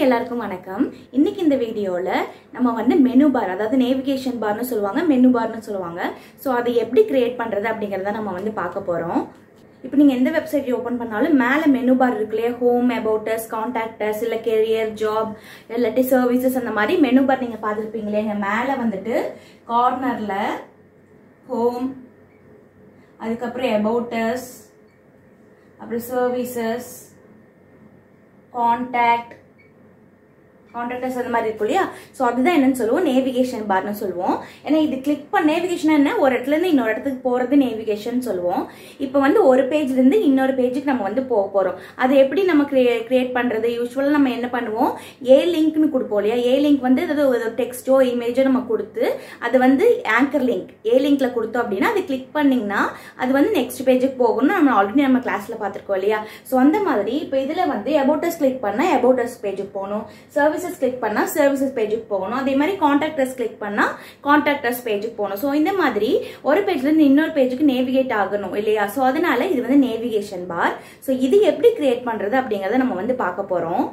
எல்லாருக்கும் வணக்கம் இன்னைக்கு இந்த வீடியோவில் நம்ம வந்து மெனு பார் அதாவது நேவிகேஷன் பார்னு சொல்லுவாங்க மெனு பார்னு சொல்லுவாங்க ஸோ அதை எப்படி கிரியேட் பண்ணுறது அப்படிங்கிறத நம்ம வந்து பார்க்க போகிறோம் இப்போ நீங்கள் எந்த வெப்சைட் ஓப்பன் பண்ணாலும் மேலே மெனு பார் இருக்கு இல்லையா ஹோம் அபவுட்டஸ் கான்டாக்டர்ஸ் இல்லை கெரியர் ஜாப் இல்லாட்டி சர்வீசஸ் அந்த மாதிரி மெனு பார் நீங்கள் பார்த்துருப்பீங்களே இங்கே மேலே வந்துட்டு கார்னரில் ஹோம் அதுக்கப்புறம் அபவுட்டஸ் அப்புறம் சர்வீசஸ் காண்டாக்ட் காண்டாக்டர்ஸ் அந்த மாதிரி இருக்கும் இல்லையா ஸோ அதுதான் என்னன்னு சொல்லுவோம் நேவிகேஷன் பார்னு சொல்லுவோம் ஏன்னா இது கிளிக் பண்ண நேவிகேஷன் என்ன ஒரு இடத்துல இருந்து இன்னொரு இடத்துக்கு போகிறது நேவிகேஷன் சொல்லுவோம் இப்போ வந்து ஒரு பேஜ்லேருந்து இன்னொரு பேஜுக்கு நம்ம வந்து போக போகிறோம் அது எப்படி நம்ம கிரியே கிரியேட் பண்ணுறது யூஸ்வலாக நம்ம என்ன பண்ணுவோம் ஏ லிங்க்னு கொடுப்போம் இல்லையா ஏ லிங்க் வந்து ஏதாவது ஒரு டெக்ஸ்ட்டோ இமேஜோ நம்ம கொடுத்து அது வந்து ஆங்கர் லிங்க் ஏ லிங்க்ல கொடுத்தோம் அப்படின்னா அது கிளிக் பண்ணிங்கன்னா அது வந்து நெக்ஸ்ட் பேஜுக்கு போகணும்னு நம்ம ஆல்ரெடி நம்ம கிளாஸில் பார்த்துருக்கோம் இல்லையா ஸோ அந்த மாதிரி இப்போ இதில் வந்து அபவுட்டஸ் கிளிக் பண்ணால் அபவுட்டஸ் பேஜுக்கு போகணும் சர்வீசஸ் கிளிக் பண்ணால் சர்வீசஸ் பேஜுக்கு போகணும் அதே மாதிரி காண்டாக்டர்ஸ் கிளிக் பண்ணால் காண்டாக்டர்ஸ் பேஜுக்கு போகணும் ஸோ இந்த மாதிரி ஒரு பேஜ்லேருந்து இன்னொரு பேஜுக்கு நேவிகேட் ஆகணும் இல்லையா ஸோ அதனால இது வந்து நேவிகேஷன் பார் ஸோ இது எப்படி கிரியேட் பண்ணுறது அப்படிங்கிறத நம்ம வந்து பார்க்க போகிறோம்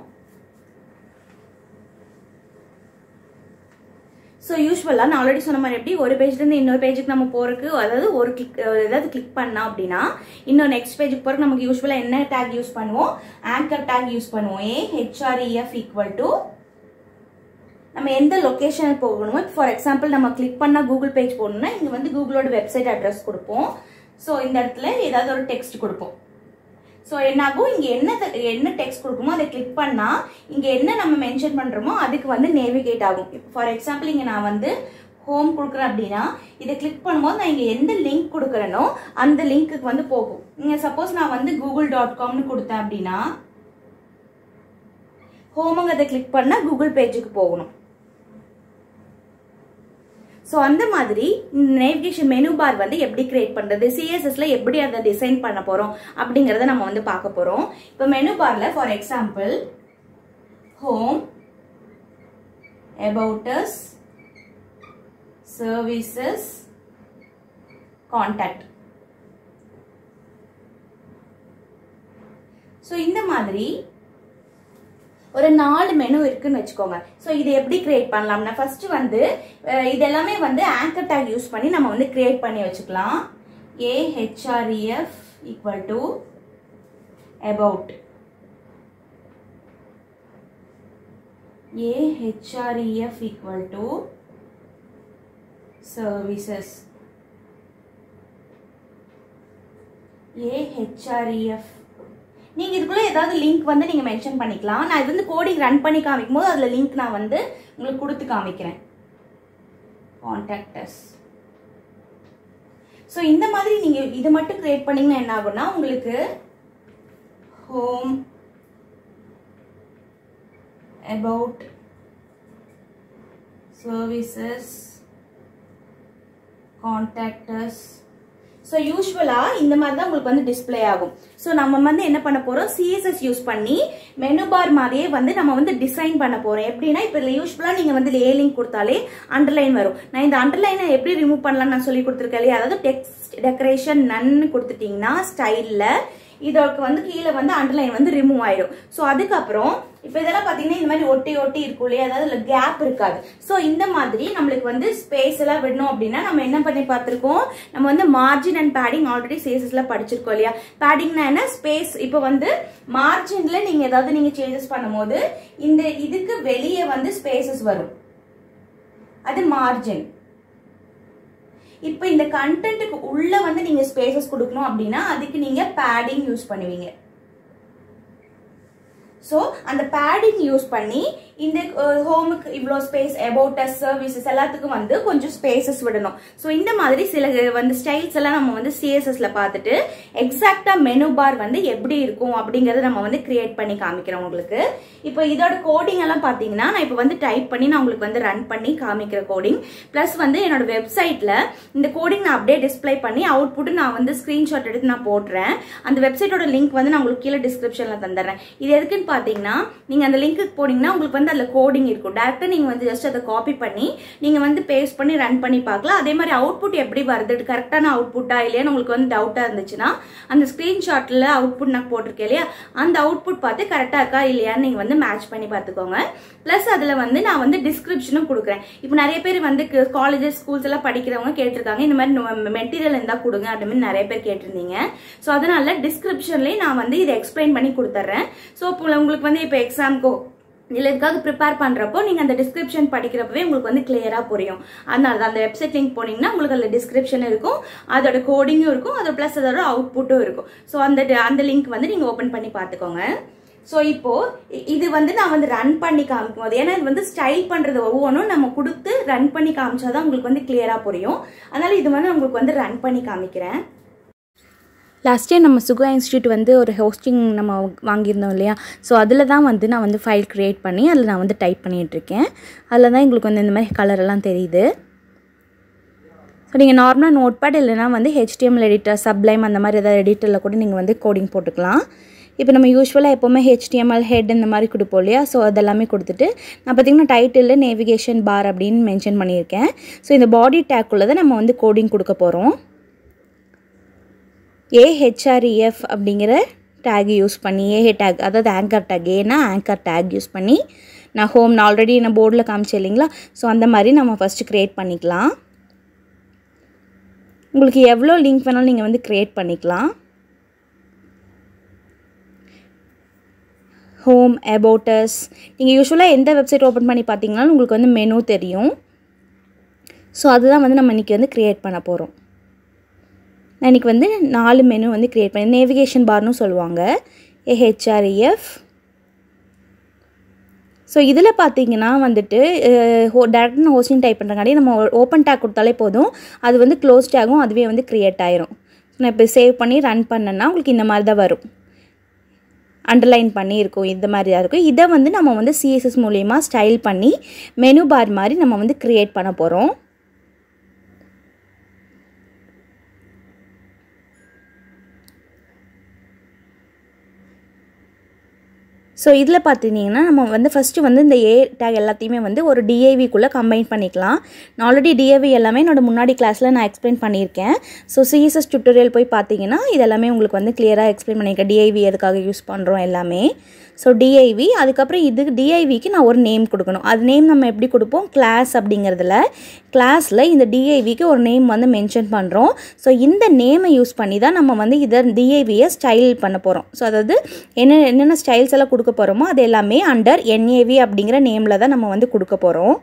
ஸோ யூஸ்வலாக நான் ஆல்ரெடி சொன்ன மாதிரி எப்படி ஒரு பேஜ்லேருந்து இன்னொரு பேஜுக்கு நம்ம போகிறதுக்கு அதாவது ஒரு கிளிக் ஏதாவது கிளிக் பண்ணோம் அப்படின்னா இன்னும் நெக்ஸ்ட் பேஜுக்கு போகிறதுக்கு நமக்கு யூஸ்வலாக என்ன டேக் யூஸ் பண்ணுவோம் ஆங்கர் டேக் யூஸ் பண்ணுவோம் ஏ ஹெச்ஆர்இஎஃப் ஈக்குவல் டு நம்ம எந்த லொக்கேஷனுக்கு போகணுமோ ஃபார் எக்ஸாம்பிள் நம்ம கிளிக் பண்ணால் கூகுள் பேஜ் போகணும்னா இங்கே வந்து கூகுளோட வெப்சைட் அட்ரஸ் கொடுப்போம் ஸோ இந்த இடத்துல ஏதாவது ஒரு டெக்ஸ்ட் கொடுப்போம் ஸோ என்னாகும் இங்கே என்ன என்ன டெக்ஸ்ட் கொடுக்குமோ அதை கிளிக் பண்ணால் இங்கே என்ன நம்ம மென்ஷன் பண்ணுறோமோ அதுக்கு வந்து நேவிகேட் ஆகும் இப்போ ஃபார் எக்ஸாம்பிள் இங்கே நான் வந்து ஹோம் கொடுக்குறேன் அப்படின்னா இதை கிளிக் பண்ணும்போது நான் இங்கே எந்த லிங்க் கொடுக்குறேனோ அந்த லிங்க்குக்கு வந்து போகும் இங்கே சப்போஸ் நான் வந்து கூகுள் டாட் காம்னு கொடுத்தேன் அப்படின்னா ஹோமுங்கிறத கிளிக் பண்ணால் கூகுள் பேஜுக்கு போகணும் ஸோ அந்த மாதிரி நேவிகேஷன் மெனு பார் வந்து எப்படி கிரியேட் பண்ணுறது சிஎஸ்எஸ்ல எப்படி அதை டிசைன் பண்ண போகிறோம் அப்படிங்கிறத நம்ம வந்து பார்க்க போகிறோம் இப்போ மெனு பாரில் for example home about us services contact so இந்த மாதிரி ஒரு நாலு மெனு இருக்குன்னு வச்சுக்கோங்க ஸோ இது எப்படி கிரியேட் பண்ணலாம்னா ஃபர்ஸ்ட் வந்து இது எல்லாமே வந்து ஆங்கர் டேக் யூஸ் பண்ணி நம்ம வந்து கிரியேட் பண்ணி வச்சுக்கலாம் a HREF equal to about a HREF equal to services a HREF நீங்கள் இதுக்குள்ளே ஏதாவது லிங்க் வந்து நீங்கள் மென்ஷன் பண்ணிக்கலாம் நான் இது வந்து கோடிங் ரன் பண்ணி காமிக்கும் போது அதில் லிங்க் நான் வந்து உங்களுக்கு கொடுத்து காமிக்கிறேன் கான்டாக்டர்ஸ் ஸோ இந்த மாதிரி நீங்கள் இது மட்டும் கிரியேட் பண்ணிங்கன்னா என்ன ஆகும்னா உங்களுக்கு home about services contactors so யூஸ்வலாக இந்த மாதிரி தான் உங்களுக்கு வந்து டிஸ்பிளே ஆகும் ஸோ நம்ம வந்து என்ன பண்ண போகிறோம் சிஎஸ்எஸ் யூஸ் பண்ணி மெனு பார் மாதிரியே வந்து நம்ம வந்து டிசைன் பண்ண போகிறோம் எப்படின்னா இப்போ இதில் யூஸ்வலாக நீங்கள் வந்து ஏ லிங்க் கொடுத்தாலே அண்டர்லைன் வரும் நான் இந்த அண்டர்லைனை எப்படி ரிமூவ் பண்ணலாம்னு நான் சொல்லி கொடுத்துருக்கேன் இல்லையா அதாவது டெக்ஸ்ட் டெக்கரேஷன் நன்னு கொடுத்துட்டிங்கன்னா ஸ்டைலில் இதற்கு வந்து கீழே வந்து அண்டர்லைன் வந்து ரிமூவ் ஆயிடும் ஸோ அதுக்கப்புறம் இப்போ இதெல்லாம் பார்த்தீங்கன்னா இந்த மாதிரி ஒட்டி ஒட்டி இருக்கும் இல்லையா அதாவது இல்லை கேப் இருக்காது ஸோ இந்த மாதிரி நம்மளுக்கு வந்து ஸ்பேஸ் எல்லாம் விடணும் அப்படின்னா நம்ம என்ன பண்ணி பார்த்துருக்கோம் நம்ம வந்து மார்ஜின் அண்ட் பேடிங் ஆல்ரெடி சேசஸ்ல படிச்சிருக்கோம் இல்லையா பேடிங்னா என்ன ஸ்பேஸ் இப்போ வந்து மார்ஜின்ல நீங்க ஏதாவது நீங்க சேஞ்சஸ் பண்ணும்போது இந்த இதுக்கு வெளியே வந்து ஸ்பேசஸ் வரும் அது மார்ஜின் இப்போ இந்த கண்டென்ட்டுக்கு உள்ள வந்து நீங்க ஸ்பேசஸ் கொடுக்கணும் அப்படின்னா அதுக்கு நீங்க பேடிங் யூஸ் பண்ணுவீங்க ஸோ அந்த பேடிங் யூஸ் பண்ணி இந்த ஹோமுக்கு இவ்வளோ ஸ்பேஸ் அபவுட்டஸ் சர்வீசஸ் எல்லாத்துக்கும் வந்து கொஞ்சம் ஸ்பேசஸ் விடணும் ஸோ இந்த மாதிரி சில வந்து ஸ்டைல்ஸ் எல்லாம் நம்ம வந்து சிஎஸ்எஸ்ல பார்த்துட்டு எக்ஸாக்டா மெனு பார் வந்து எப்படி இருக்கும் அப்படிங்கறத நம்ம வந்து கிரியேட் பண்ணி காமிக்கிறோம் உங்களுக்கு இப்போ இதோட கோடிங் எல்லாம் பார்த்தீங்கன்னா நான் இப்போ வந்து டைப் பண்ணி நான் உங்களுக்கு வந்து ரன் பண்ணி காமிக்கிற கோடிங் ப்ளஸ் வந்து என்னோட வெப்சைட்ல இந்த கோடிங் நான் அப்படியே டிஸ்பிளே பண்ணி அவுட்புட் நான் வந்து ஸ்கிரீன்ஷாட் எடுத்து நான் போடுறேன் அந்த வெப்சைட்டோட லிங்க் வந்து நான் உங்களுக்கு கீழே டிஸ்கிரிப்ஷன்ல தந்துடுறேன் இது எதுக்குன்னு பார்த்தீங்கன்னா நீங்கள் அந்த லிங்க்குக்கு போனீங்கன்னா உங்களுக்கு வந்து அதில் கோடிங் இருக்கும் டேரெக்டாக நீங்கள் வந்து ஜஸ்ட் அதை காப்பி பண்ணி நீங்கள் வந்து பேஸ்ட் பண்ணி ரன் பண்ணி பார்க்கலாம் அதே மாதிரி அவுட்புட் எப்படி வருது கரெக்டான அவுட்புட்டா இல்லையான்னு உங்களுக்கு வந்து டவுட்டாக இருந்துச்சுன்னா அந்த ஸ்க்ரீன்ஷாட்டில் அவுட்புட் நான் போட்டிருக்கேன் இல்லையா அந்த அவுட்புட் பார்த்து கரெக்டாக இருக்கா இல்லையான்னு நீங்கள் வந்து மேட்ச் பண்ணி பார்த்துக்கோங்க ப்ளஸ் அதில் வந்து நான் வந்து டிஸ்கிரிப்ஷனும் கொடுக்குறேன் இப்போ நிறைய பேர் வந்து காலேஜஸ் ஸ்கூல்ஸ் எல்லாம் படிக்கிறவங்க கேட்டிருக்காங்க இந்த மாதிரி மெட்டீரியல் இருந்தால் கொடுங்க அப்படி மாதிரி நிறைய பேர் கேட்டிருந்தீங்க ஸோ அதனால டிஸ்கிரிப்ஷன்லேயே நான் வந்து இதை எக்ஸ்பிளைன் பண்ணி கொடுத்துட்றேன் ஸோ இப்போ உங்களுக்கு வந்து இப்போ எக்ஸாம்க்கோ இல்லை இதுக்காக ப்ரிப்பேர் பண்ணுறப்போ நீங்கள் அந்த டிஸ்கிரிப்ஷன் படிக்கிறப்பவே உங்களுக்கு வந்து கிளியராக புரியும் அதனால தான் அந்த வெப்சைட் லிங்க் போனீங்கன்னா உங்களுக்கு அதில் டிஸ்கிரிப்ஷன் இருக்கும் அதோட கோடிங்கும் இருக்கும் அது ப்ளஸ் அதோட அவுட்புட்டும் இருக்கும் ஸோ அந்த அந்த லிங்க் வந்து நீங்கள் ஓப்பன் பண்ணி பார்த்துக்கோங்க ஸோ இப்போ இ- இது வந்து நான் வந்து ரன் பண்ணி காமிக்கும் போது ஏன்னா இது வந்து ஸ்டைல் பண்றது ஒவ்வொன்றும் நம்ம கொடுத்து ரன் பண்ணி காமிச்சாதான் உங்களுக்கு வந்து கிளியரா புரியும் அதனால இது வந்து உங்களுக்கு வந்து ரன் பண்ணி காமிக்கிறேன் லாஸ்ட் இயர் நம்ம சுகா இன்ஸ்டியூட் வந்து ஒரு ஹோஸ்டிங் நம்ம வாங்கியிருந்தோம் இல்லையா ஸோ அதில் தான் வந்து நான் வந்து ஃபைல் க்ரியேட் பண்ணி அதில் நான் வந்து டைப் பண்ணிகிட்ருக்கேன் அதில் தான் எங்களுக்கு வந்து இந்த மாதிரி கலர் எல்லாம் தெரியுது ஸோ நீங்கள் நார்மலாக நோட் பேட் இல்லைனா வந்து ஹெச்டிஎம்எல் எடிட்டர் சப்ளைம் அந்த மாதிரி ஏதாவது எடிட்டரில் கூட நீங்கள் வந்து கோடிங் போட்டுக்கலாம் இப்போ நம்ம யூஸ்வலாக எப்போவுமே ஹெச்டிஎம்எல் ஹெட் இந்த மாதிரி கொடுப்போம் இல்லையா ஸோ அதெல்லாமே கொடுத்துட்டு நான் பார்த்தீங்கன்னா டைட்டிலில் நேவிகேஷன் பார் அப்படின்னு மென்ஷன் பண்ணியிருக்கேன் ஸோ இந்த பாடி டேக்குள்ளே தான் நம்ம வந்து கோடிங் கொடுக்க போகிறோம் ஏஹெச்ஆர்இஎஃப் அப்படிங்கிற டேக் யூஸ் பண்ணி ஏஹே டேக் அதாவது ஆங்கர் டேக் ஏன்னா ஆங்கர் டேக் யூஸ் பண்ணி நான் ஹோம் நான் ஆல்ரெடி நான் போர்டில் காமிச்சேன் இல்லைங்களா ஸோ அந்த மாதிரி நம்ம ஃபஸ்ட்டு க்ரியேட் பண்ணிக்கலாம் உங்களுக்கு எவ்வளோ லிங்க் வேணாலும் நீங்கள் வந்து க்ரியேட் பண்ணிக்கலாம் ஹோம் அபவுட்டஸ் நீங்கள் யூஸ்வலாக எந்த வெப்சைட் ஓப்பன் பண்ணி பார்த்தீங்கன்னாலும் உங்களுக்கு வந்து மெனு தெரியும் ஸோ அதுதான் வந்து நம்ம இன்றைக்கி வந்து க்ரியேட் பண்ண போகிறோம் நான் இன்றைக்கி வந்து நாலு மெனு வந்து க்ரியேட் பண்ணி நேவிகேஷன் பார்னு சொல்லுவாங்க ஏஹெச்ஆர்இஎஃப் ஸோ இதில் பார்த்தீங்கன்னா வந்துட்டு டேரக்டாக நான் ஹோஸ்டிங் டைப் பண்ணுறங்காட்டி நம்ம ஓப்பன் டேக் கொடுத்தாலே போதும் அது வந்து க்ளோஸ் டேகும் அதுவே வந்து க்ரியேட் ஆயிரும் நான் இப்போ சேவ் பண்ணி ரன் பண்ணேன்னா உங்களுக்கு இந்த மாதிரி தான் வரும் அண்டர்லைன் பண்ணி இருக்கும் இந்த மாதிரி தான் இருக்கும் இதை வந்து நம்ம வந்து சிஎஸ்எஸ் மூலயமா ஸ்டைல் பண்ணி மெனு பார் மாதிரி நம்ம வந்து க்ரியேட் பண்ண போகிறோம் ஸோ இதில் பார்த்துட்டிங்கன்னா நம்ம வந்து ஃபஸ்ட்டு வந்து இந்த ஏ டேக் எல்லாத்தையுமே வந்து ஒரு டிஏவிக்குள்ளே கம்பைன் பண்ணிக்கலாம் நான் ஆல்ரெடி டிஏவி எல்லாமே என்னோட முன்னாடி கிளாஸில் நான் எக்ஸ்பிளைன் பண்ணியிருக்கேன் ஸோ சிஎஸ்எஸ் டுட்டோரியல் போய் பார்த்தீங்கன்னா இது எல்லாமே உங்களுக்கு வந்து கிளியராக எக்ஸ்பிளைன் பண்ணியிருக்கேன் டிஐவி எதுக்காக யூஸ் பண்ணுறோம் எல்லாமே ஸோ டிஐவி அதுக்கப்புறம் இது டிஐவிக்கு நான் ஒரு நேம் கொடுக்கணும் அது நேம் நம்ம எப்படி கொடுப்போம் கிளாஸ் அப்படிங்கிறதுல கிளாஸில் இந்த டிஐவிக்கு ஒரு நேம் வந்து மென்ஷன் பண்ணுறோம் ஸோ இந்த நேமை யூஸ் பண்ணி தான் நம்ம வந்து இதை டிஐவியை ஸ்டைல் பண்ண போகிறோம் ஸோ அதாவது என்ன என்னென்ன ஸ்டைல்ஸ் எல்லாம் கொடுக்க போகிறோமோ அது எல்லாமே அண்டர் என்ஏவி அப்படிங்கிற நேமில் தான் நம்ம வந்து கொடுக்க போகிறோம்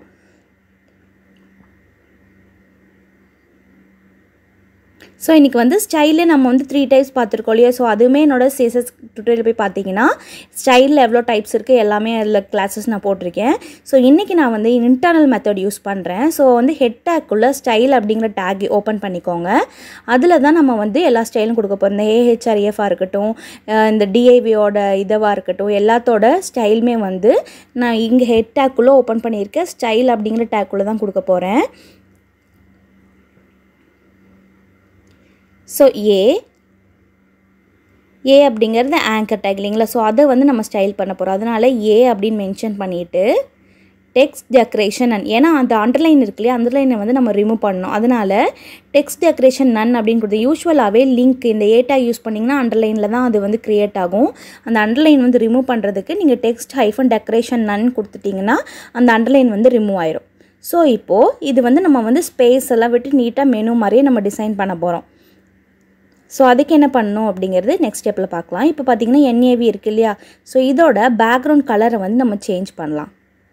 ஸோ இன்றைக்கி வந்து ஸ்டைலே நம்ம வந்து த்ரீ டைப்ஸ் பார்த்துருக்கோம் இல்லையா ஸோ அதுவுமே என்னோட சேசஸ் டுட்டோரியல் போய் பார்த்தீங்கன்னா ஸ்டைலில் எவ்வளோ டைப்ஸ் இருக்குது எல்லாமே அதில் கிளாஸஸ் நான் போட்டிருக்கேன் ஸோ இன்றைக்கி நான் வந்து இன்டர்னல் மெத்தட் யூஸ் பண்ணுறேன் ஸோ வந்து ஹெட் டேக்குள்ளே ஸ்டைல் அப்படிங்கிற டேக் ஓப்பன் பண்ணிக்கோங்க அதில் தான் நம்ம வந்து எல்லா ஸ்டைலும் கொடுக்க போகிறோம் இந்த ஏஹெச்ஆர்எஃபாக இருக்கட்டும் அஹ் இந்த டிஐவியோட இதுவாக இருக்கட்டும் எல்லாத்தோட ஸ்டைலுமே வந்து நான் இங்கே ஹெட் டேக்குள்ளே ஓப்பன் பண்ணியிருக்கேன் ஸ்டைல் அப்படிங்கிற டேக்குள்ளே தான் கொடுக்க போகிறேன் ஸோ ஏ ஏ அப்படிங்கிறது ஆங்கர் டேக் இல்லைங்களா ஸோ அதை வந்து நம்ம ஸ்டைல் பண்ண போகிறோம் அதனால் ஏ அப்படின்னு மென்ஷன் பண்ணிவிட்டு டெக்ஸ்ட் டெக்கரேஷன் நன் ஏன்னா அந்த அண்டர்லைன் இருக்கு இல்லையா அண்டர்லைனை வந்து நம்ம ரிமூவ் பண்ணணும் அதனால் டெக்ஸ்ட் டெக்கரேஷன் நன் அப்படின்னு கொடுத்து யூஸ்வலாகவே லிங்க் இந்த ஏ டேக் யூஸ் பண்ணிங்கன்னா அண்டர்லைனில் தான் அது வந்து க்ரியேட் ஆகும் அந்த அண்டர்லைன் வந்து ரிமூவ் பண்ணுறதுக்கு நீங்கள் டெக்ஸ்ட் ஹைஃபன் டெக்கரேஷன் நன் கொடுத்துட்டிங்கன்னா அந்த அண்டர்லைன் வந்து ரிமூவ் ஆயிரும் ஸோ இப்போது இது வந்து நம்ம வந்து ஸ்பேஸ் எல்லாம் விட்டு நீட்டாக மெனு மாதிரியே நம்ம டிசைன் பண்ண போகிறோம் ஸோ அதுக்கு என்ன பண்ணணும் அப்படிங்கிறது நெக்ஸ்ட் ஸ்டெப்பில் பார்க்கலாம் இப்போ பார்த்தீங்கன்னா என்ஏவி இருக்கு இல்லையா ஸோ இதோட பேக்ரவுண்ட் கலரை வந்து நம்ம சேஞ்ச் பண்ணலாம்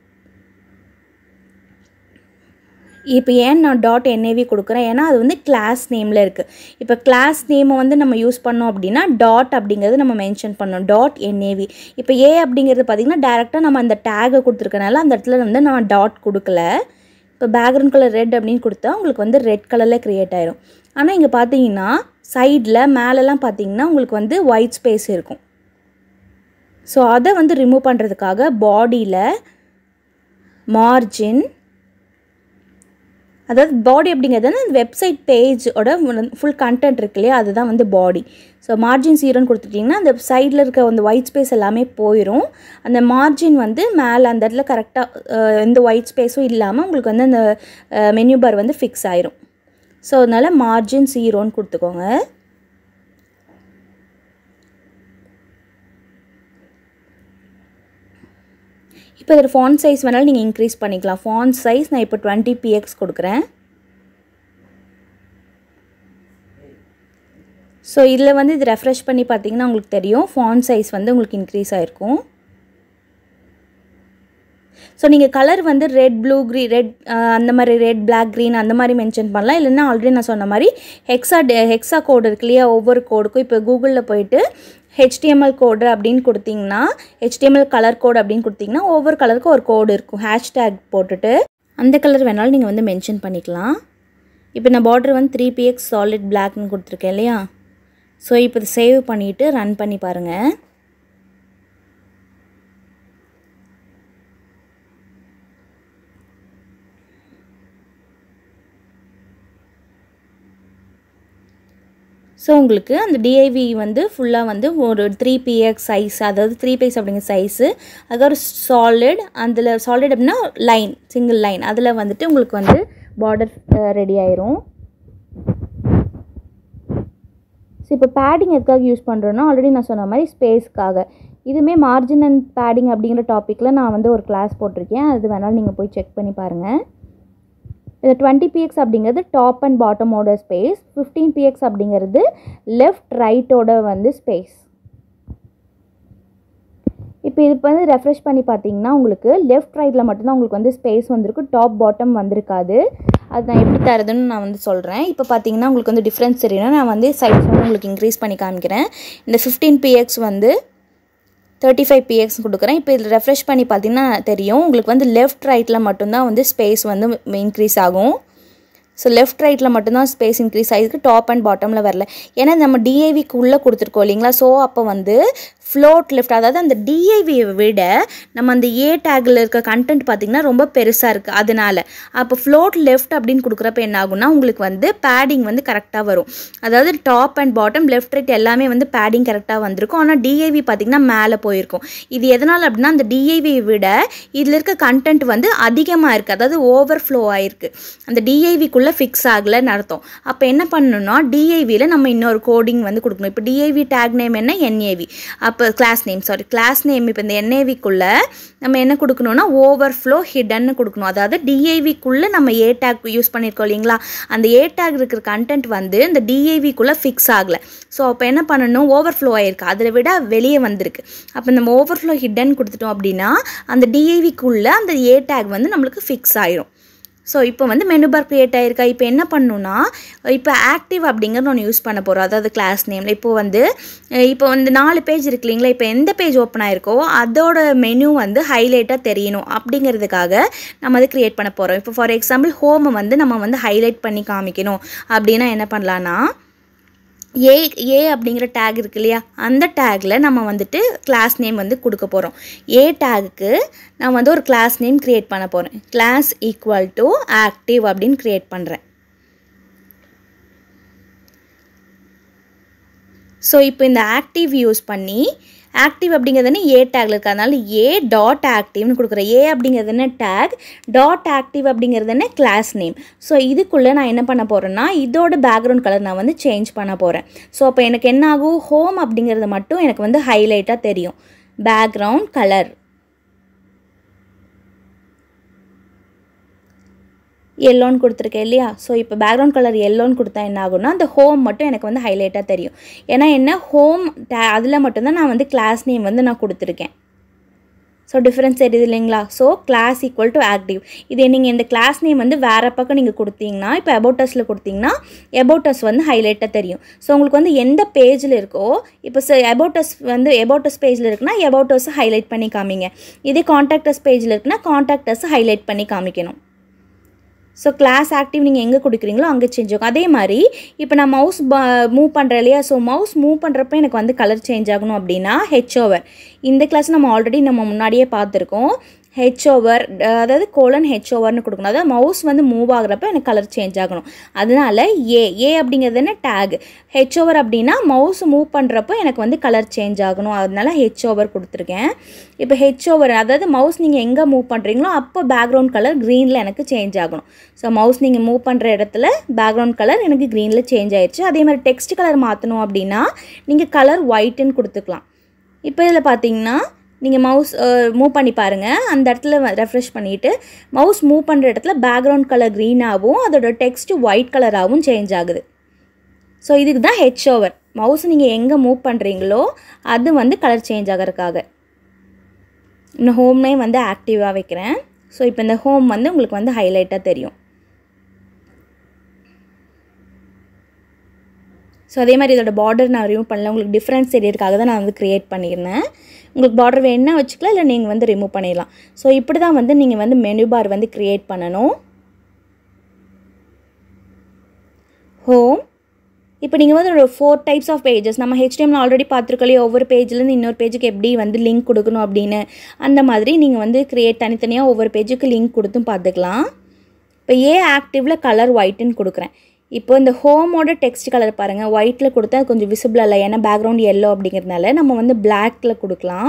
இப்போ ஏன் நான் டாட் என்ஏவி கொடுக்குறேன் ஏன்னா அது வந்து கிளாஸ் நேமில் இருக்குது இப்போ கிளாஸ் நேமை வந்து நம்ம யூஸ் பண்ணோம் அப்படின்னா டாட் அப்படிங்கிறது நம்ம மென்ஷன் பண்ணோம் டாட் என்ஏவி இப்போ ஏ அப்படிங்கிறது பார்த்திங்கன்னா டேரெக்டாக நம்ம அந்த டேகை கொடுத்துருக்கனால அந்த இடத்துல வந்து நான் டாட் கொடுக்கல இப்போ பேக்ரவுண்ட் கலர் ரெட் அப்படின்னு கொடுத்தா உங்களுக்கு வந்து ரெட் கலரில் க்ரியேட் ஆயிரும் ஆனால் இங்கே பார்த்தீங்கன்னா சைடில் மேலெலாம் பார்த்தீங்கன்னா உங்களுக்கு வந்து ஒயிட் ஸ்பேஸ் இருக்கும் ஸோ அதை வந்து ரிமூவ் பண்ணுறதுக்காக பாடியில் மார்ஜின் அதாவது பாடி அப்படிங்கிறது வந்து அந்த வெப்சைட் பேஜோட ஃபுல் கண்டென்ட் இருக்கு இல்லையா அதுதான் வந்து பாடி ஸோ மார்ஜின் ஜீரோன்னு கொடுத்துட்டிங்கன்னா அந்த சைடில் இருக்க அந்த ஒயிட் ஸ்பேஸ் எல்லாமே போயிடும் அந்த மார்ஜின் வந்து மேலே அந்த இடத்துல கரெக்டாக எந்த ஒயிட் ஸ்பேஸும் இல்லாமல் உங்களுக்கு வந்து அந்த மெனு பார் வந்து ஃபிக்ஸ் ஆயிரும் ஸோ அதனால் மார்ஜின் ஜீரோன்னு கொடுத்துக்கோங்க இப்போ இதில் ஃபாண்ட் சைஸ் வேணாலும் நீங்கள் இன்க்ரீஸ் பண்ணிக்கலாம் ஃபாண்ட் சைஸ் நான் இப்போ டுவெண்ட்டி பிஎக்ஸ் கொடுக்குறேன் ஸோ இதில் வந்து இது ரெஃப்ரெஷ் பண்ணி பார்த்தீங்கன்னா உங்களுக்கு தெரியும் ஃபாண்ட் சைஸ் வந்து உங்களுக்கு இன்க்ரீஸ் ஆகிருக்கும் ஸோ நீங்கள் கலர் வந்து ரெட் ப்ளூ க்ரீ ரெட் அந்த மாதிரி ரெட் பிளாக் க்ரீன் அந்த மாதிரி மென்ஷன் பண்ணலாம் இல்லைன்னா ஆல்ரெடி நான் சொன்ன மாதிரி ஹெக்ஸா ஹெக்ஸா கோடு இருக்கு இல்லையா ஒவ்வொரு கோடுக்கும் இப்போ கூகுளில் போயிட்டு ஹெச்டிஎம்எல் கோடு அப்படின்னு கொடுத்தீங்கன்னா ஹெச்டிஎம்எல் கலர் கோடு அப்படின்னு கொடுத்தீங்கன்னா ஒவ்வொரு கலருக்கும் ஒரு கோடு இருக்கும் ஹேஷ்டேக் போட்டுட்டு அந்த கலர் வேணாலும் நீங்கள் வந்து மென்ஷன் பண்ணிக்கலாம் இப்போ நான் பார்டர் வந்து த்ரீ பிஎக்ஸ் சாலிட் பிளாக்னு கொடுத்துருக்கேன் இல்லையா ஸோ இப்போ இதை சேவ் பண்ணிவிட்டு ரன் பண்ணி பாருங்கள் ஸோ உங்களுக்கு அந்த டிஐவி வந்து ஃபுல்லாக வந்து ஒரு த்ரீ பிஎக்ஸ் சைஸ் அதாவது த்ரீ பிஎக்ஸ் அப்படிங்கிற சைஸு அதுக்கப்புறம் சாலிட் அதில் சாலிட் அப்படின்னா லைன் சிங்கிள் லைன் அதில் வந்துட்டு உங்களுக்கு வந்து பார்டர் ரெடி ஆயிரும் ஸோ இப்போ பேடிங் எதுக்காக யூஸ் பண்ணுறோன்னா ஆல்ரெடி நான் சொன்ன மாதிரி ஸ்பேஸ்க்காக இதுவுமே மார்ஜின் அண்ட் பேடிங் அப்படிங்கிற டாப்பிக்கில் நான் வந்து ஒரு கிளாஸ் போட்டிருக்கேன் அது வேணாலும் நீங்கள் போய் செக் பண்ணி பாருங்கள் இது டுவெண்ட்டி பிஎக்ஸ் அப்படிங்கிறது டாப் அண்ட் பாட்டமோட ஸ்பேஸ் ஃபிஃப்டீன் பிஎக்ஸ் அப்படிங்கிறது லெஃப்ட் ரைட்டோட வந்து ஸ்பேஸ் இப்போ இது வந்து ரெஃப்ரெஷ் பண்ணி பார்த்தீங்கன்னா உங்களுக்கு லெஃப்ட் ரைட்டில் மட்டும்தான் உங்களுக்கு வந்து ஸ்பேஸ் வந்திருக்கு டாப் பாட்டம் வந்திருக்காது அது நான் எப்படி தருதுன்னு நான் வந்து சொல்கிறேன் இப்போ பார்த்தீங்கன்னா உங்களுக்கு வந்து டிஃப்ரென்ஸ் தெரியணும் நான் வந்து சைஸ் வந்து உங்களுக்கு இன்க்ரீஸ் பண்ணி காமிக்கிறேன் இந்த ஃபிஃப்டீன் பிஎக்ஸ் வந்து தேர்ட்டி ஃபைவ் பிஎக்ஸ் கொடுக்குறேன் இப்போ இதில் ரெஃப்ரெஷ் பண்ணி பார்த்தீங்கன்னா தெரியும் உங்களுக்கு வந்து லெஃப்ட் ரைட்டில் மட்டும்தான் வந்து ஸ்பேஸ் வந்து இன்க்ரீஸ் ஆகும் ஸோ லெஃப்ட் ரைட்டில் மட்டும்தான் ஸ்பேஸ் இன்க்ரீஸ் ஆகிருக்கு டாப் அண்ட் பாட்டமில் வரல ஏன்னா நம்ம டிஐவிக்கு உள்ளே கொடுத்துருக்கோம் இல்லைங்களா ஸோ அப்போ வந்து ஃப்ளோட் லெஃப்ட் அதாவது அந்த டிஐவியை விட நம்ம அந்த ஏ டேக்கில் இருக்க கண்டென்ட் பார்த்திங்கன்னா ரொம்ப பெருசாக இருக்குது அதனால அப்போ ஃப்ளோட் லெஃப்ட் அப்படின்னு கொடுக்குறப்ப என்ன ஆகும்னா உங்களுக்கு வந்து பேடிங் வந்து கரெக்டாக வரும் அதாவது top and bottom left right எல்லாமே வந்து பேடிங் கரெக்டாக வந்திருக்கும் ஆனால் டிஐவி பார்த்திங்கன்னா மேலே போயிருக்கும் இது எதனால் அப்படின்னா அந்த டிஐவியை விட இதில் இருக்க கண்டென்ட் வந்து அதிகமாக இருக்குது அதாவது ஓவர் ஃப்ளோ ஆயிருக்கு அந்த டிஐவிக்குள்ளே ஃபிக்ஸ் ஆகலைன்னு அர்த்தம் அப்போ என்ன பண்ணணும்னா டிஐவியில் நம்ம இன்னொரு கோடிங் வந்து கொடுக்கணும் இப்போ டிஐவி டேக் நேம் என்ன என்ஏவி அப்போ class name sorry class name இப்போ இந்த என்ஏவிக்குள்ளே நம்ம என்ன கொடுக்கணும்னா ஓவர் ஃப்ளோ ஹிடன்னு கொடுக்கணும் அதாவது டிஐவிக்குள்ளே நம்ம ஏ டேக் யூஸ் பண்ணியிருக்கோம் இல்லைங்களா அந்த ஏ டேக் இருக்கிற கண்டென்ட் வந்து இந்த டிஐவிக்குள்ளே ஃபிக்ஸ் ஆகலை ஸோ அப்போ என்ன பண்ணணும் ஓவர் ஃப்ளோ ஆயிருக்கு அதில் விட வெளியே வந்திருக்கு அப்போ நம்ம ஓவர் ஃப்ளோ ஹிடன் கொடுத்துட்டோம் அப்படின்னா அந்த டிஐவிக்குள்ளே அந்த ஏ டேக் வந்து நம்மளுக்கு ஃபிக்ஸ் ஆயிரும் ஸோ இப்போ வந்து மெனு பார் க்ரியேட் ஆகிருக்கா இப்போ என்ன பண்ணணும்னா இப்போ ஆக்டிவ் அப்படிங்கிறது ஒன்று யூஸ் பண்ண போகிறோம் அதாவது கிளாஸ் நேமில் இப்போ வந்து இப்போ வந்து நாலு பேஜ் இருக்கு இல்லைங்களா இப்போ எந்த பேஜ் ஓப்பன் ஆயிருக்கோ அதோட மெனு வந்து ஹைலைட்டாக தெரியணும் அப்படிங்கிறதுக்காக நம்ம அதை க்ரியேட் பண்ண போகிறோம் இப்போ ஃபார் எக்ஸாம்பிள் ஹோமை வந்து நம்ம வந்து ஹைலைட் பண்ணி காமிக்கணும் அப்படின்னா என்ன பண்ணலான்னா ஏ ஏ அப்படிங்கிற டேக் இருக்கு இல்லையா அந்த டேக்கில் நம்ம வந்துட்டு கிளாஸ் நேம் வந்து கொடுக்க போகிறோம் ஏ டேகுக்கு நான் வந்து ஒரு கிளாஸ் நேம் க்ரியேட் பண்ண போகிறேன் கிளாஸ் ஈக்குவல் டு ஆக்டிவ் அப்படின்னு க்ரியேட் பண்ணுறேன் ஸோ இப்போ இந்த ஆக்டிவ் யூஸ் பண்ணி ஆக்டிவ் அப்படிங்கிறது ஏ டேக்ல இருக்கு அதனால ஏ டாட் ஆக்டிவ்னு கொடுக்குறேன் ஏ அப்படிங்கிறது என்ன டேக் டாட் ஆக்டிவ் அப்படிங்கிறது என்ன கிளாஸ் நேம் ஸோ இதுக்குள்ளே நான் என்ன பண்ண போகிறேன்னா இதோட பேக்ரவுண்ட் கலர் நான் வந்து சேஞ்ச் பண்ண போகிறேன் ஸோ அப்போ எனக்கு என்ன ஆகும் ஹோம் அப்படிங்கிறது மட்டும் எனக்கு வந்து ஹைலைட்டாக தெரியும் பேக்ரவுண்ட் கலர் எல்லோன்னு கொடுத்துருக்கேன் இல்லையா ஸோ இப்போ பேக்ரவுண்ட் கலர் எல்லோன்னு கொடுத்தா என்ன ஆகும்னா அந்த ஹோம் மட்டும் எனக்கு வந்து ஹைலைட்டாக தெரியும் ஏன்னா என்ன ஹோம் அதில் மட்டும்தான் நான் வந்து கிளாஸ் நேம் வந்து நான் கொடுத்துருக்கேன் ஸோ டிஃப்ரென்ஸ் தெரியுது இல்லைங்களா so class equal to active இதே நீங்கள் இந்த கிளாஸ் நேம் வந்து வேறு பக்கம் நீங்கள் கொடுத்தீங்கன்னா இப்போ அபவுட்டஸில் கொடுத்தீங்கன்னா அபவுட்டஸ் வந்து ஹைலைட்டாக தெரியும் ஸோ உங்களுக்கு வந்து எந்த பேஜில் இருக்கோ இப்போ ச அபவுட்டஸ் வந்து அபவுட்டஸ் பேஜில் இருக்குன்னா அபவுட்டஸ் ஹைலைட் பண்ணி காமிங்க இதே காண்டாக்டஸ் பேஜில் இருக்குன்னா காண்டாக்டஸ் ஹைலைட் பண்ணி காமிக்கணும் ஸோ கிளாஸ் ஆக்டிவ் நீங்கள் எங்கே கொடுக்குறீங்களோ அங்கே சேஞ்ச் ஆகும் அதே மாதிரி இப்போ நான் மவுஸ் மூவ் பண்ணுறேன் இல்லையா ஸோ மவுஸ் மூவ் பண்ணுறப்ப எனக்கு வந்து கலர் சேஞ்ச் ஆகணும் அப்படின்னா ஹெச் ஓவர் இந்த கிளாஸ் நம்ம ஆல்ரெடி நம்ம முன்னாடியே பார்த்துருக்கோம் ஹெச் ஓவர் அதாவது கோலன் ஹெச் ஓவர்னு கொடுக்கணும் அதாவது மவுஸ் வந்து மூவ் ஆகுறப்ப எனக்கு கலர் சேஞ்ச் ஆகணும் அதனால ஏ ஏ அப்படிங்கிறது என்ன டேக் ஹெச் ஓவர் அப்படின்னா மவுஸ் மூவ் பண்ணுறப்போ எனக்கு வந்து கலர் சேஞ்ச் ஆகணும் அதனால ஹெச் ஓவர் கொடுத்துருக்கேன் இப்போ ஹெச் ஓவர் அதாவது மவுஸ் நீங்கள் எங்கே மூவ் பண்ணுறீங்களோ அப்போ பேக்ரவுண்ட் கலர் க்ரீனில் எனக்கு சேஞ்ச் ஆகணும் ஸோ மவுஸ் நீங்கள் மூவ் பண்ணுற இடத்துல பேக்ரவுண்ட் கலர் எனக்கு க்ரீனில் சேஞ்ச் ஆயிடுச்சு அதே மாதிரி டெக்ஸ்ட் கலர் மாற்றணும் அப்படின்னா நீங்கள் கலர் ஒயிட்டுன்னு கொடுத்துக்கலாம் இப்போ இதில் பார்த்தீங்கன்னா நீங்கள் மவுஸ் மூவ் பண்ணி பாருங்கள் அந்த இடத்துல ரெஃப்ரெஷ் பண்ணிவிட்டு மவுஸ் மூவ் பண்ணுற இடத்துல பேக்ரவுண்ட் கலர் க்ரீனாகவும் அதோட டெக்ஸ்ட் ஒயிட் கலராகவும் சேஞ்ச் ஆகுது ஸோ இதுக்கு தான் ஹெச் ஓவர் மவுஸ் நீங்கள் எங்கே மூவ் பண்ணுறீங்களோ அது வந்து கலர் சேஞ்ச் ஆகிறதுக்காக இன்னும் ஹோம்னே வந்து ஆக்டிவாக வைக்கிறேன் ஸோ இப்போ இந்த ஹோம் வந்து உங்களுக்கு வந்து ஹைலைட்டாக தெரியும் ஸோ அதே மாதிரி இதோட பார்டர் நான் ரிமூவ் பண்ணல உங்களுக்கு டிஃப்ரென்ஸ் தெரியறதுக்காக தான் நான் வந்து க்ரியேட் பண்ணியிருந்தேன் உங்களுக்கு பார்டர் வேணுன்னா வச்சுக்கலாம் இல்லை நீங்கள் வந்து ரிமூவ் பண்ணிடலாம் ஸோ இப்படி தான் வந்து நீங்கள் வந்து மெனு பார் வந்து க்ரியேட் பண்ணணும் ஹோம் இப்போ நீங்கள் வந்து ஒரு ஃபோர் டைப்ஸ் ஆஃப் பேஜஸ் நம்ம ஹெச்டிஎம்ல ஆல்ரெடி பார்த்துருக்கலையே ஒவ்வொரு பேஜ்லேருந்து இன்னொரு பேஜுக்கு எப்படி வந்து லிங்க் கொடுக்கணும் அப்படின்னு அந்த மாதிரி நீங்கள் வந்து க்ரியேட் தனித்தனியாக ஒவ்வொரு பேஜுக்கு லிங்க் கொடுத்தும் பார்த்துக்கலாம் இப்போ ஏ ஆக்டிவில் கலர் ஒயிட்டுன்னு கொடுக்குறேன் இப்போ இந்த ஹோமோட டெக்ஸ்ட் கலர் பாருங்கள் ஒயிட்டில் கொடுத்தா கொஞ்சம் விசிபிள் இல்லை ஏன்னா பேக்ரவுண்ட் எல்லோ அப்படிங்கிறதுனால நம்ம வந்து பிளாக்ல கொடுக்கலாம்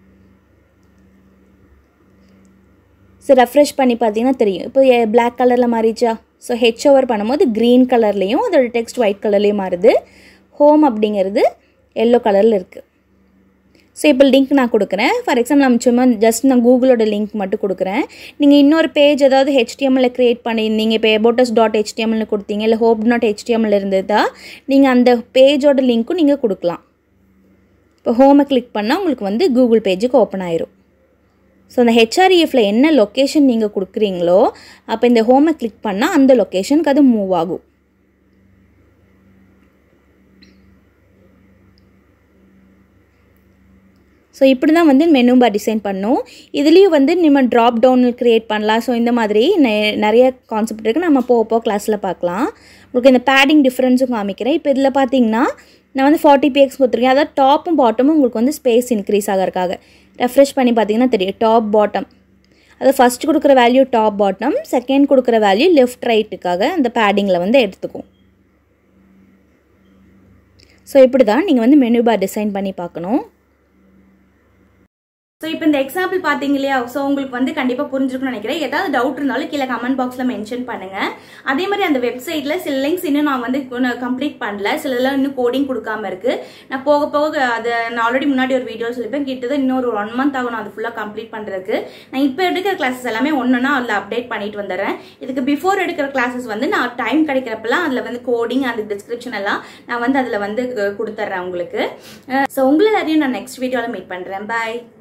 ஸோ ரெஃப்ரெஷ் பண்ணி பார்த்தீங்கன்னா தெரியும் இப்போ பிளாக் கலரில் மாறிச்சா ஸோ ஹெச் ஓவர் பண்ணும்போது க்ரீன் கலர்லேயும் அதோட டெக்ஸ்ட் ஒயிட் கலர்லேயும் மாறுது ஹோம் அப்படிங்கிறது எல்லோ கலரில் இருக்குது ஸோ இப்போ லிங்க் நான் கொடுக்குறேன் ஃபார் எக்ஸாம்பிள் நம்ம சும்மா ஜஸ்ட் நான் கூகுளோட லிங்க் மட்டும் கொடுக்குறேன் நீங்கள் இன்னொரு பேஜ் ஏதாவது ஹெச்டிஎம்மில் க்ரியேட் பண்ணியிருந்தீங்க இப்போ எபோட்டஸ் டாட் ஹெச்டிஎம்எல்னு கொடுத்தீங்க இல்லை ஹோப் டாட் ஹெச்டிஎம்எல் இருந்ததா நீங்கள் அந்த பேஜோட லிங்க்கும் நீங்கள் கொடுக்கலாம் இப்போ ஹோமை கிளிக் பண்ணால் உங்களுக்கு வந்து கூகுள் பேஜுக்கு ஓப்பன் ஆயிரும் ஸோ அந்த ஹெச்ஆர்இஎஃப்ல என்ன லொக்கேஷன் நீங்கள் கொடுக்குறீங்களோ அப்போ இந்த ஹோமை கிளிக் பண்ணால் அந்த லொக்கேஷனுக்கு அது மூவ் ஆகும் ஸோ இப்படி தான் வந்து மெனு பார் டிசைன் பண்ணும் இதுலேயும் வந்து நம்ம ட்ராப் டவுன் க்ரியேட் பண்ணலாம் ஸோ இந்த மாதிரி நெ- நிறைய கான்செப்ட் இருக்குது நம்ம போக போக கிளாஸில் பார்க்கலாம் உங்களுக்கு இந்த பேடிங் டிஃப்ரென்ஸும் காமிக்கிறேன் இப்போ இதில் பார்த்தீங்கன்னா நான் வந்து ஃபார்ட்டி பிஎக்ஸ் கொடுத்துருக்கேன் அதாவது டாப்பும் பாட்டமும் உங்களுக்கு வந்து ஸ்பேஸ் இன்க்ரீஸ் ஆகிறதுக்காக ரெஃப்ரெஷ் பண்ணி பார்த்தீங்கன்னா தெரியும் டாப் பாட்டம் அது ஃபஸ்ட் கொடுக்குற வேல்யூ டாப் பாட்டம் செகண்ட் கொடுக்குற வேல்யூ லெஃப்ட் ரைட்டுக்காக அந்த பேடிங்கில் வந்து எடுத்துக்கும் ஸோ இப்படி தான் நீங்கள் வந்து மெனு பார் டிசைன் பண்ணி பார்க்கணும் ஸோ இப்போ இந்த எக்ஸாம்பிள் பார்த்தீங்க இல்லையா ஸோ உங்களுக்கு வந்து கண்டிப்பாக புரிஞ்சிருக்கும்னு நினைக்கிறேன் ஏதாவது டவுட் இருந்தாலும் கீழே கமெண்ட் பாக்ஸில் மென்ஷன் பண்ணுங்க அதே மாதிரி அந்த வெப்சைட்டில் சில லிங்க்ஸ் இன்னும் நான் வந்து கம்ப்ளீட் பண்ணல சிலதெல்லாம் இன்னும் கோடிங் கொடுக்காம இருக்கு நான் போக போக அதை நான் ஆல்ரெடி முன்னாடி ஒரு வீடியோ சொல்லிப்பேன் கிட்டத்தட்ட இன்னொரு ஒன் மந்த் ஆகும் நான் அது ஃபுல்லாக கம்ப்ளீட் பண்ணுறதுக்கு நான் இப்போ எடுக்கிற கிளாஸஸ் எல்லாமே ஒன்றுனா அதில் அப்டேட் பண்ணிட்டு வந்துடுறேன் இதுக்கு பிஃபோர் எடுக்கிற கிளாஸஸ் வந்து நான் டைம் கிடைக்கிறப்பெல்லாம் அதில் வந்து கோடிங் அந்த டிஸ்கிரிப்ஷன் எல்லாம் நான் வந்து அதில் வந்து கொடுத்துட்றேன் உங்களுக்கு ஸோ உங்களை எல்லாரையும் நான் நெக்ஸ்ட் வீடியோவில் மீட் பண்ணுறேன் பாய்